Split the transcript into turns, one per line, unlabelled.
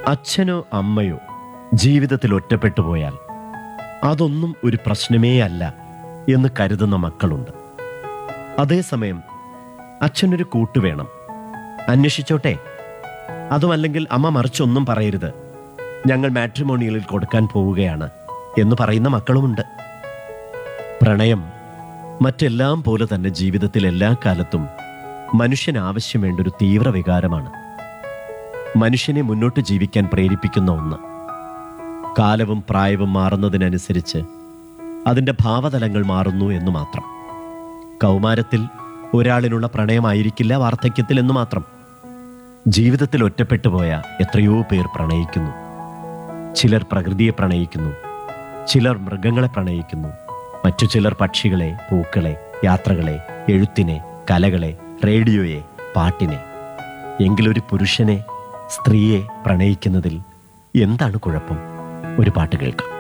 അച്ഛനോ അമ്മയോ ജീവിതത്തിൽ ഒറ്റപ്പെട്ടു പോയാൽ അതൊന്നും ഒരു പ്രശ്നമേ അല്ല എന്ന് കരുതുന്ന മക്കളുണ്ട് അതേസമയം അച്ഛനൊരു കൂട്ട് വേണം അന്വേഷിച്ചോട്ടെ അതുമല്ലെങ്കിൽ അമ്മ മറിച്ചൊന്നും പറയരുത് ഞങ്ങൾ മാട്രിമോണിയലിൽ കൊടുക്കാൻ പോവുകയാണ് എന്ന് പറയുന്ന മക്കളുമുണ്ട് പ്രണയം മറ്റെല്ലാം പോലെ തന്നെ ജീവിതത്തിൽ എല്ലാ കാലത്തും മനുഷ്യന് ആവശ്യം വേണ്ട ഒരു തീവ്ര വികാരമാണ് മനുഷ്യനെ മുന്നോട്ട് ജീവിക്കാൻ പ്രേരിപ്പിക്കുന്ന ഒന്ന് കാലവും പ്രായവും മാറുന്നതിനനുസരിച്ച് അതിൻ്റെ ഭാവതലങ്ങൾ മാറുന്നു എന്ന് മാത്രം കൗമാരത്തിൽ ഒരാളിനുള്ള പ്രണയമായിരിക്കില്ല വാർദ്ധക്യത്തിൽ എന്ന് മാത്രം ജീവിതത്തിൽ ഒറ്റപ്പെട്ടു പോയ എത്രയോ പേർ പ്രണയിക്കുന്നു ചിലർ പ്രകൃതിയെ പ്രണയിക്കുന്നു ചിലർ മൃഗങ്ങളെ പ്രണയിക്കുന്നു മറ്റു ചിലർ പക്ഷികളെ പൂക്കളെ യാത്രകളെ എഴുത്തിനെ കലകളെ റേഡിയോയെ പാട്ടിനെ എങ്കിലൊരു പുരുഷനെ സ്ത്രീയെ പ്രണയിക്കുന്നതിൽ എന്താണ് കുഴപ്പം ഒരു പാട്ട് കേൾക്കാം